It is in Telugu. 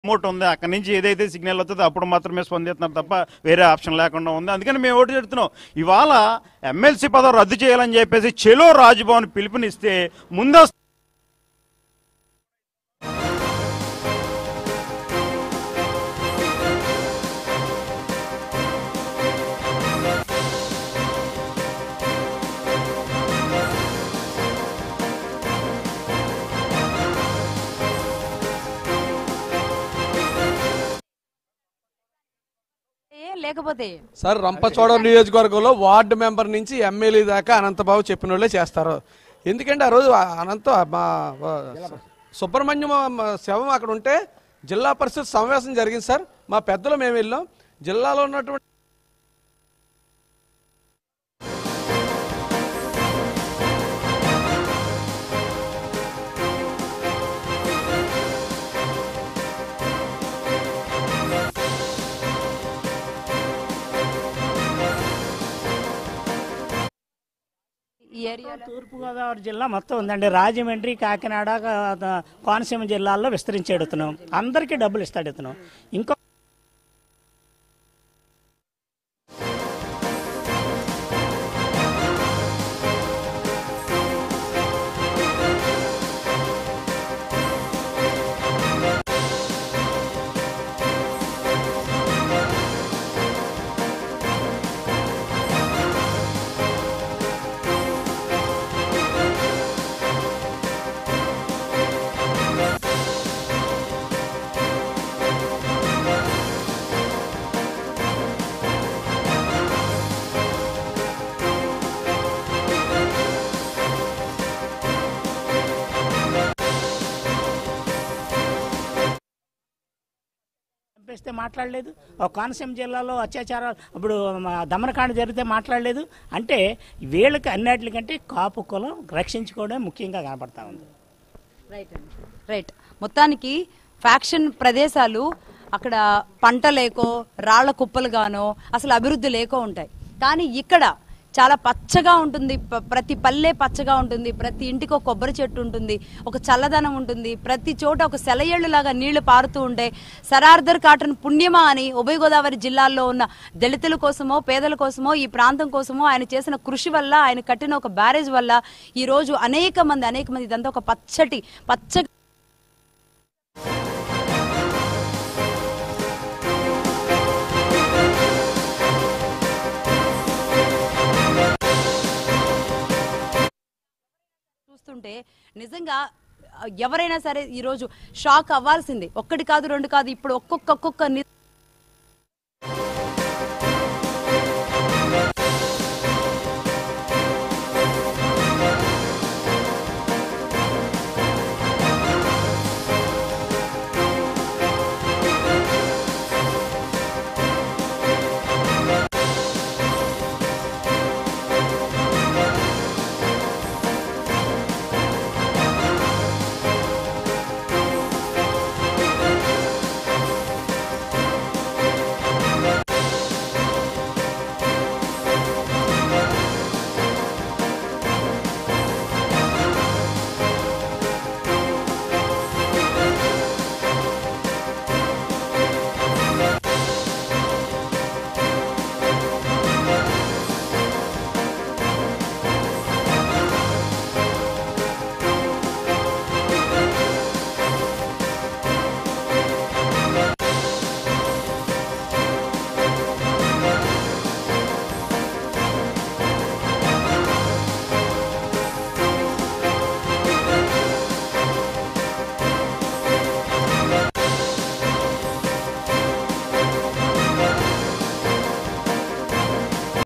రిమోట్ ఉంది అక్కడి నుంచి ఏదైతే సిగ్నల్ వస్తుందో అప్పుడు మాత్రమే స్పందిస్తున్నారు తప్ప వేరే ఆప్షన్ లేకుండా ఉంది అందుకని మేము ఓటు చెప్తున్నాం ఇవాళ ఎమ్మెల్సీ పదవి రద్దు చేయాలని చెప్పేసి చెలో రాజ్భవన్ పిలుపునిస్తే ముందస్తు ఏ లేకపోతే సార్ రంపచోడవరం నియోజకవర్గంలో వార్డు మెంబర్ నుంచి ఎమ్మెల్యే దాకా అనంతబాబు చెప్పిన వాళ్ళే చేస్తారు ఎందుకంటే ఆ రోజు ఆ అనంత మా ఆ, సుబ్రహ్మణ్యం మా శవం అక్కడ ఉంటే జిల్లా పరిషత్ సమావేశం జరిగింది సార్ మా పెద్దలు మేము వెళ్ళాం జిల్లాలో ఉన్నటువంటి ఈ ఏరియాలో తూర్పుగోదావరి జిల్లా మొత్తం ఉందండి రాజమండ్రి కాకినాడ క- కోనసీమ జిల్లాల్లో విస్తరించి ఎడుతున్నాం అందరికీ డబ్బులు ఇస్తాడు ఇతను ఇంకో చంపేస్తే మాట్లాడలేదు ఒక కోనసీమ జిల్లాలో అత్యాచారాలు ఇప్పుడు మా దమనకాండ జరిగితే మాట్లాడలేదు అంటే వీళ్ళకి అన్నిటికంటే కాపు కులం రక్షించుకోవడం ముఖ్యంగా కనపడతా ఉంది రైట్ అండి రైట్ మొత్తానికి ఫ్యాక్షన్ ప్రదేశాలు అక్కడ పంట లేకో రాళ్ల కుప్పలుగానో అసలు అభివృద్ధి లేకో ఉంటాయి కానీ ఇక్కడ చాలా పచ్చగా ఉంటుంది ప- ప్రతి పల్లె పచ్చగా ఉంటుంది ప్రతి ఇంటికి ఒక కొబ్బరి చెట్టు ఉంటుంది ఒక చల్లదనం ఉంటుంది ప్రతి చోట ఒక సెలయేళ్ళు లాగా నీళ్లు పారుతూ ఉంటాయి సరార్దర్ కాటన్ పుణ్యమా అని ఉభయ గోదావరి జిల్లాల్లో ఉన్న దళితుల కోసమో పేదల కోసమో ఈ ప్రాంతం కోసమో ఆయన చేసిన కృషి వల్ల ఆయన కట్టిన ఒక బ్యారేజ్ వల్ల ఈ రోజు అనేక మంది అనేక మంది ఇదంతా ఒక పచ్చటి పచ్చ చూస్తుంటే నిజంగా ఆ, ఎవరైనా సరే ఈరోజు షాక్ అవ్వాల్సిందే ఒక్కటి కాదు రెండు కాదు ఇప్పుడు ఒక్కొక్క ఒక్కొక్క ని-